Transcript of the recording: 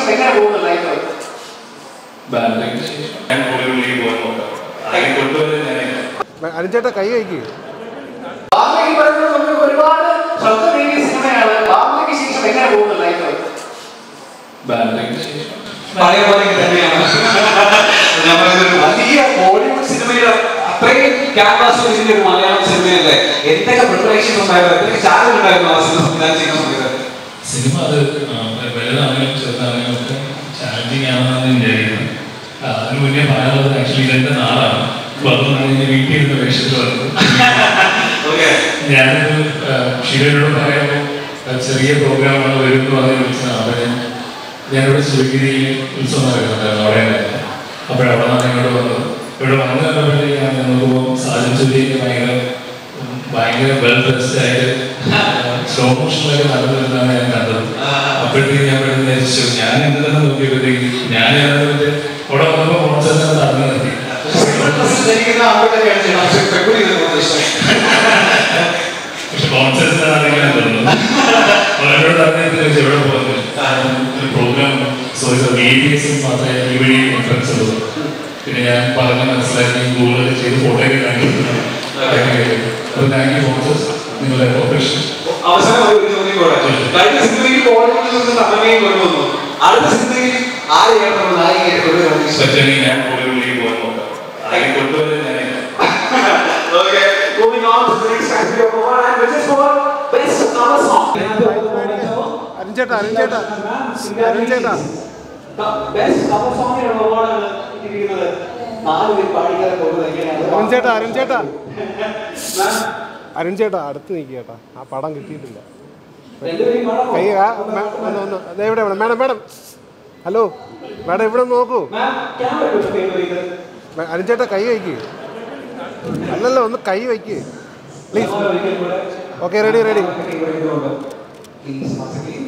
ശേഷം എങ്ങനെ പോകുന്നു ലൈഫ് ബാലൻസിന് ശേഷം ഞാൻ ബോളിവുഡിലേക്ക് പോകാൻ നോക്കാം ആരെയും കൊണ്ടുവരുന്നത് ഞാനില്ല അനുചേട്ടാ കൈ കഴിക്കുക ബാബയ്ക്ക് പറയുന്നത് നമുക്ക് ഒരുപാട് ശ്രദ്ധ നേടിയ സിനിമയാണ് ബാബയ്ക്ക് ശേഷം എങ്ങനെ പോകുന്നു ലൈഫ് ബാലൻസിന് ശേഷം പഴയ പോലെ തന്നെയാണ് ഞാൻ പറയുന്നത് ഒരു വലിയ ബോളിവുഡ് സിനിമയുടെ അത്രയും ക്യാൻവാസ് ഇതിന്റെ ഒരു മലയാളം സിനിമയല്ലേ എന്തൊക്കെ പ്രിപ്പറേഷൻ ഉണ്ടായിരുന്നു എന്തൊക്കെ ചാനൽ ഉണ്ടായിരുന്നു ആ സിനിമ സംവിധാനം ചെയ്യുന്ന സമയത്ത് സിനിമ അത് ആ, വലുതാണെങ്കിലും ചെറുതാണെങ്കിലും ഒക്കെ ചാലഞ്ചിങ് ആണെന്നാണ് വിചാരിക്കുന്നത് ആ, അതിന് മുന്നേ പറയാനുള്ളത് ആക്ച്വലി ഇതെന്റെ നാളാണ് അപ്പൊ അതുകൊണ്ടാണ് ഞാൻ വീട്ടിൽ ഇരുന്ന വേഷത്തിൽ വന്നത് ഓക്കെ ഞാനത് ഷിവനോട് പറയുമ്പോൾ ചെറിയ പ്രോഗ്രാമാണ് വരും എന്ന് പറഞ്ഞ് വിളിച്ചതാണ് അപ്പൊ ഞാൻ ഞാനിവിടെ ശിവഗിരിയിൽ ഉത്സവം നടക്കുന്നുണ്ടായിരുന്നു അവിടെ ഉണ്ടായിരുന്നു അപ്പോഴവിടെ നിന്നാണ് ഇങ്ങോട്ട് വന്നത് ഇവിടെ വന്നു കണ്ടപ്പോഴത്തേക്ക് ഞാൻ നോക്കുമ്പോൾ സാജൻ ചുരിയൊക്കെ ഭയങ്കര ഉം, ഭയങ്കര വെൽ ഡ്രസ്ഡ് ആയിട്ട് സ്ലോ മോഷനിലൊക്കെ നടന്നു വരുന്നതാണ് ഞാൻ കണ്ടത് അപ്പോഴത്തേക്ക് ഞാൻ പെട്ടെന്ന് വിചാരിച്ചു ഞാൻ എന്തെന്ന് നോക്കിയപ്പോഴത്തേക്ക് ഞാൻ ഏതാണ്ട് അവിടെ വന്നപ്പോൾ മോൺസെറ്റ് നടന്നു നിർത്തി ധരിക്കുന്ന ആളുകളൊക്കെയാണ് ചെയ്യണം പക്ഷെ പെൺകുടി ഇതിനൊന്നും ഇഷ്ടം പക്ഷെ കോൺസെപ്റ്റിലാണ് തോന്നുന്നു അവരോട് അറിഞ്ഞിട്ട് ചോദിച്ചു എവിടെ പോകുന്നു ഒരു പ്രോഗ്രാം സോറി എ ബി എസും മാത്രമേ ഈ വഴി എൻട്രൻസ് ഉള്ളൂ പിന്നെ ഞാൻ പറഞ്ഞ് മനസ്സിലാക്കി ഗൂഗിളിൽ ചെയ്ത് ഫോട്ടോ ഒക്കെ കാണിക്കുന്നു അപ്പോൾ താങ്ക് യു ഫോട്ടോസ് നിങ്ങളുടെ കോപ്പറേഷൻ അവസാനം ഒരു ചോദ്യം കൂടെ കഴിഞ്ഞ സിനിമയിൽ ബോളിവുഡിൽ നിന്ന് തമിഴയും കൊണ്ടുവന്നു അടുത്ത സിനിമയിൽ ആരെയാണ് നമ്മൾ നായികയായിട്ട് കൊണ്ടുവരുന്നത് പക്ഷേ ഞാൻ ബോളിവുഡിലേക്ക് പോകാൻ നോക്കാം ആരെയും കൊണ്ടുവരുന്നത് ഞാനില്ല Okay, moving on to the next category of award, and which is for best cover song. അനുചേട്ടാ അനുചേട്ടാ അനുചേട്ടാ ബെസ്റ്റ് കവർ സോങ്ങിനുള്ള അവാർഡാണ് കിട്ടിയിരിക്കുന്നത് നാല് പേര് പാടിക്കാരെ പോകുന്നത് എങ്ങനെയാണ് അരുൺചേട്ടാ അരുൺചേട്ടാ അരുൺചേട്ടാ അടുത്ത് നിൽക്കുക ചേട്ടാ ആ പടം കിട്ടിയിട്ടില്ല രണ്ടുപേരും പാടാമോ കൈ ആ മേ- ഒന്ന് ഒന്ന് ദേ ഇവിടെ ഇവിടെ മേഡം മേഡം ഹലോ മേഡം ഇവിടെ ഒന്ന് നോക്കൂ മാം ക്യാമറ കൊടുത്ത് ഫേവർ ചെയ്ത് മേ- അരുൺചേട്ടാ കൈ വയ്ക്കുക അല്ലല്ലോ ഒന്ന് കൈ വയ്ക്കുക പ്ലീസ് ഒരിക്കൽ കൂടെ ഓക്കെ റെഡി റെഡി ഫേവർ ചെയ്തുകൊണ്ട് പ്ലീസ് once again